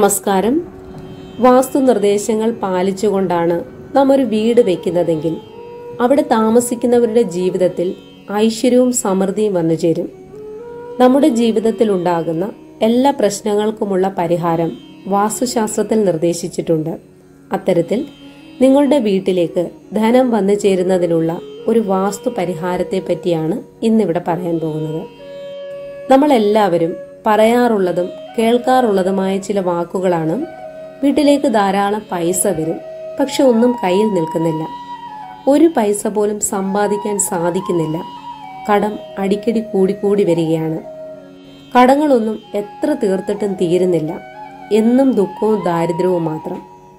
നമസ്കാരം വാസ്തു നിർദ്ദേശങ്ങൾ പാലിച്ചുകൊണ്ടാണ് നാം ഒരു വീട് വെക്കുന്നതെങ്കിൽ അവിടെ താമസിക്കുന്നവരുടെ ജീവിതത്തിൽ ഐശ്വര്യവും സമൃദ്ധിയും വന്നു ചേരും നമ്മുടെ ജീവിതത്തിൽ ഉണ്ടാകുന്ന എല്ലാ പ്രശ്നങ്ങൾക്കുമുള്ള പരിഹാരം വാസ്തുശാസ്ത്രത്തിൽ നിർദ്ദേശിച്ചിട്ടുണ്ട് അത്തരത്തിൽ നിങ്ങളുടെ വീട്ടിലേക്ക് ധനം വന്നു ചേരുന്നതിനുള്ള ഒരു വാസ്തു പരിഹാരത്തെ പറ്റിയാണ് ഇന്നിവിടെ പറയാൻ പോകുന്നത് നമ്മളെല്ലാവരും പറയാറുള്ളതും കേൾക്കാറുള്ളതുമായ ചില വാക്കുകളാണ് വീട്ടിലേക്ക് ധാരാളം പൈസ വരും പക്ഷെ ഒന്നും കയ്യിൽ നിൽക്കുന്നില്ല ഒരു പൈസ പോലും സമ്പാദിക്കാൻ സാധിക്കുന്നില്ല കടം അടിക്കടി കൂടിക്കൂടി വരികയാണ് കടങ്ങളൊന്നും എത്ര തീർത്തിട്ടും തീരുന്നില്ല എന്നും ദുഃഖവും ദാരിദ്ര്യവും മാത്രം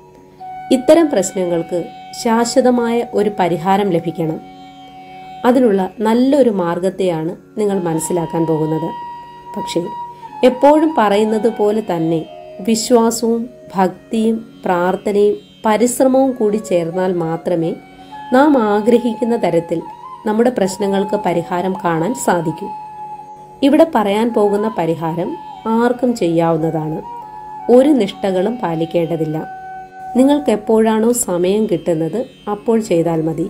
ഇത്തരം പ്രശ്നങ്ങൾക്ക് ശാശ്വതമായ ഒരു പരിഹാരം ലഭിക്കണം അതിനുള്ള നല്ലൊരു മാർഗത്തെയാണ് നിങ്ങൾ മനസ്സിലാക്കാൻ പോകുന്നത് പക്ഷേ എപ്പോഴും പറയുന്നത് പോലെ തന്നെ വിശ്വാസവും ഭക്തിയും പ്രാർത്ഥനയും പരിശ്രമവും കൂടി ചേർന്നാൽ മാത്രമേ നാം ആഗ്രഹിക്കുന്ന തരത്തിൽ നമ്മുടെ പ്രശ്നങ്ങൾക്ക് പരിഹാരം കാണാൻ സാധിക്കൂ ഇവിടെ പറയാൻ പോകുന്ന പരിഹാരം ആർക്കും ചെയ്യാവുന്നതാണ് ഒരു നിഷ്ഠകളും പാലിക്കേണ്ടതില്ല നിങ്ങൾക്ക് എപ്പോഴാണോ സമയം കിട്ടുന്നത് അപ്പോൾ ചെയ്താൽ മതി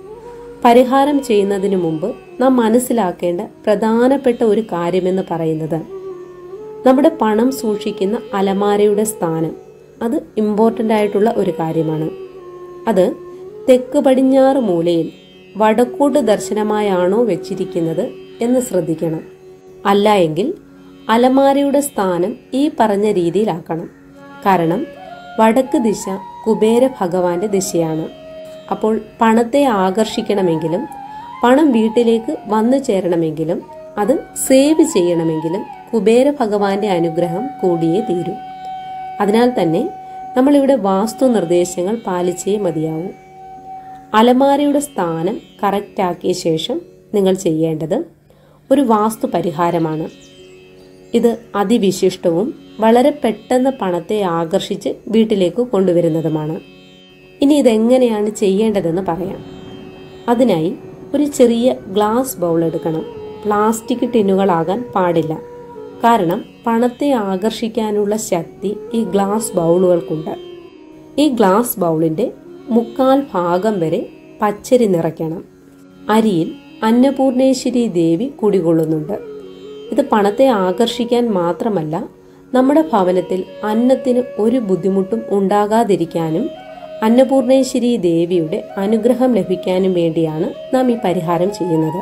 പരിഹാരം ചെയ്യുന്നതിന് മുമ്പ് നാം മനസ്സിലാക്കേണ്ട പ്രധാനപ്പെട്ട ഒരു കാര്യമെന്ന് പറയുന്നത് നമ്മുടെ പണം സൂക്ഷിക്കുന്ന അലമാരയുടെ സ്ഥാനം അത് ഇമ്പോർട്ടൻ്റ് ആയിട്ടുള്ള ഒരു കാര്യമാണ് അത് തെക്ക് പടിഞ്ഞാറ് മൂലയിൽ വടക്കോട്ട് ദർശനമായാണോ വെച്ചിരിക്കുന്നത് എന്ന് ശ്രദ്ധിക്കണം അല്ല എങ്കിൽ അലമാരയുടെ സ്ഥാനം ഈ പറഞ്ഞ രീതിയിലാക്കണം കാരണം വടക്ക് ദിശ കുബേര ഭഗവാന്റെ ദിശയാണ് അപ്പോൾ പണത്തെ ആകർഷിക്കണമെങ്കിലും പണം വീട്ടിലേക്ക് വന്നു ചേരണമെങ്കിലും അത് സേവ് ചെയ്യണമെങ്കിലും കുബേര ഭഗവാന്റെ അനുഗ്രഹം കൂടിയേ തീരൂ അതിനാൽ തന്നെ നമ്മളിവിടെ വാസ്തു നിർദ്ദേശങ്ങൾ പാലിച്ചേ മതിയാവൂ അലമാരയുടെ സ്ഥാനം കറക്റ്റ് ആക്കിയ ശേഷം നിങ്ങൾ ചെയ്യേണ്ടത് ഒരു വാസ്തു പരിഹാരമാണ് ഇത് അതിവിശിഷ്ടവും വളരെ പെട്ടെന്ന് പണത്തെ ആകർഷിച്ച് വീട്ടിലേക്ക് കൊണ്ടുവരുന്നതുമാണ് ഇനി ഇതെങ്ങനെയാണ് ചെയ്യേണ്ടതെന്ന് പറയാം അതിനായി ഒരു ചെറിയ ഗ്ലാസ് ബൗൾ എടുക്കണം പ്ലാസ്റ്റിക് ടിന്നുകളാകാൻ പാടില്ല കാരണം പണത്തെ ആകർഷിക്കാനുള്ള ശക്തി ഈ ഗ്ലാസ് ബൗളുകൾക്കുണ്ട് ഈ ഗ്ലാസ് ബൗളിന്റെ മുക്കാൽ ഭാഗം വരെ പച്ചരി നിറയ്ക്കണം അരിയിൽ അന്നപൂർണേശ്വരി ദേവി കുടികൊള്ളുന്നുണ്ട് ഇത് പണത്തെ ആകർഷിക്കാൻ മാത്രമല്ല നമ്മുടെ ഭവനത്തിൽ അന്നത്തിന് ഒരു ബുദ്ധിമുട്ടും ഉണ്ടാകാതിരിക്കാനും അന്നപൂർണേശ്വരി ദേവിയുടെ അനുഗ്രഹം ലഭിക്കാനും വേണ്ടിയാണ് നാം ഈ പരിഹാരം ചെയ്യുന്നത്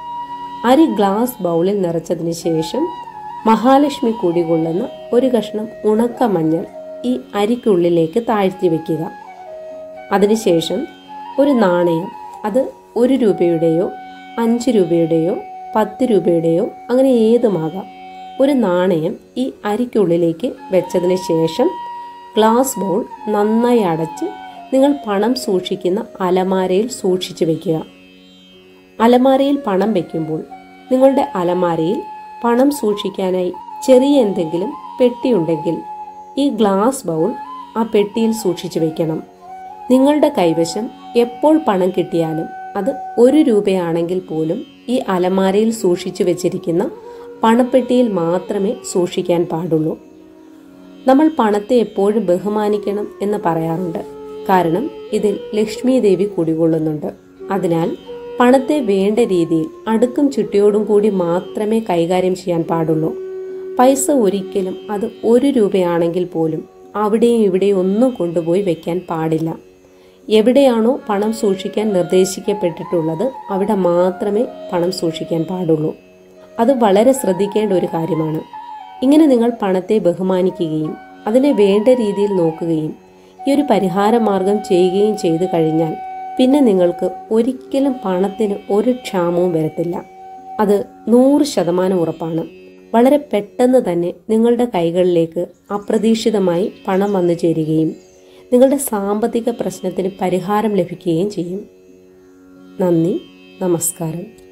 അരി ഗ്ലാസ് ബൗളിൽ നിറച്ചതിന് ശേഷം മഹാലക്ഷ്മി കുടികൊള്ളുന്ന ഒരു കഷ്ണം ഉണക്ക മഞ്ഞൾ ഈ അരിക്കുള്ളിലേക്ക് താഴ്ത്തി വെക്കുക അതിനുശേഷം ഒരു നാണയം അത് ഒരു രൂപയുടെയോ അഞ്ച് രൂപയുടെയോ പത്ത് രൂപയുടെയോ അങ്ങനെ ഏതുമാകാം ഒരു നാണയം ഈ അരിക്കുള്ളിലേക്ക് വെച്ചതിന് ശേഷം ഗ്ലാസ് ബൗൾ നന്നായി അടച്ച് നിങ്ങൾ പണം സൂക്ഷിക്കുന്ന അലമാരയിൽ സൂക്ഷിച്ചു വെക്കുക അലമാരയിൽ പണം വെക്കുമ്പോൾ നിങ്ങളുടെ അലമാരയിൽ പണം സൂക്ഷിക്കാനായി ചെറിയ എന്തെങ്കിലും പെട്ടിയുണ്ടെങ്കിൽ ഈ ഗ്ലാസ് ബൗൾ ആ പെട്ടിയിൽ സൂക്ഷിച്ചു വെക്കണം നിങ്ങളുടെ കൈവശം എപ്പോൾ പണം കിട്ടിയാലും അത് ഒരു രൂപയാണെങ്കിൽ പോലും ഈ അലമാരയിൽ സൂക്ഷിച്ചു വെച്ചിരിക്കുന്ന പണപ്പെട്ടിയിൽ മാത്രമേ സൂക്ഷിക്കാൻ പാടുള്ളൂ നമ്മൾ പണത്തെ എപ്പോഴും ബഹുമാനിക്കണം എന്ന് പറയാറുണ്ട് കാരണം ഇതിൽ ലക്ഷ്മി ദേവി കുടികൊള്ളുന്നുണ്ട് അതിനാൽ പണത്തെ വേണ്ട രീതിയിൽ അടുക്കും ചുട്ടിയോടും കൂടി മാത്രമേ കൈകാര്യം ചെയ്യാൻ പാടുള്ളൂ പൈസ ഒരിക്കലും അത് ഒരു രൂപയാണെങ്കിൽ പോലും അവിടെയും ഇവിടെയും ഒന്നും കൊണ്ടുപോയി വെക്കാൻ പാടില്ല എവിടെയാണോ പണം സൂക്ഷിക്കാൻ നിർദ്ദേശിക്കപ്പെട്ടിട്ടുള്ളത് അവിടെ മാത്രമേ പണം സൂക്ഷിക്കാൻ പാടുള്ളൂ അത് വളരെ ശ്രദ്ധിക്കേണ്ട ഒരു കാര്യമാണ് ഇങ്ങനെ നിങ്ങൾ പണത്തെ ബഹുമാനിക്കുകയും അതിനെ വേണ്ട രീതിയിൽ നോക്കുകയും ഈ ഒരു പരിഹാര മാർഗം ചെയ്യുകയും ചെയ്തു കഴിഞ്ഞാൽ പിന്നെ നിങ്ങൾക്ക് ഒരിക്കലും പണത്തിന് ഒരു ക്ഷാമവും വരത്തില്ല അത് നൂറ് ശതമാനം ഉറപ്പാണ് വളരെ പെട്ടെന്ന് തന്നെ നിങ്ങളുടെ കൈകളിലേക്ക് അപ്രതീക്ഷിതമായി പണം വന്നു ചേരുകയും നിങ്ങളുടെ സാമ്പത്തിക പ്രശ്നത്തിന് പരിഹാരം ലഭിക്കുകയും ചെയ്യും നന്ദി നമസ്കാരം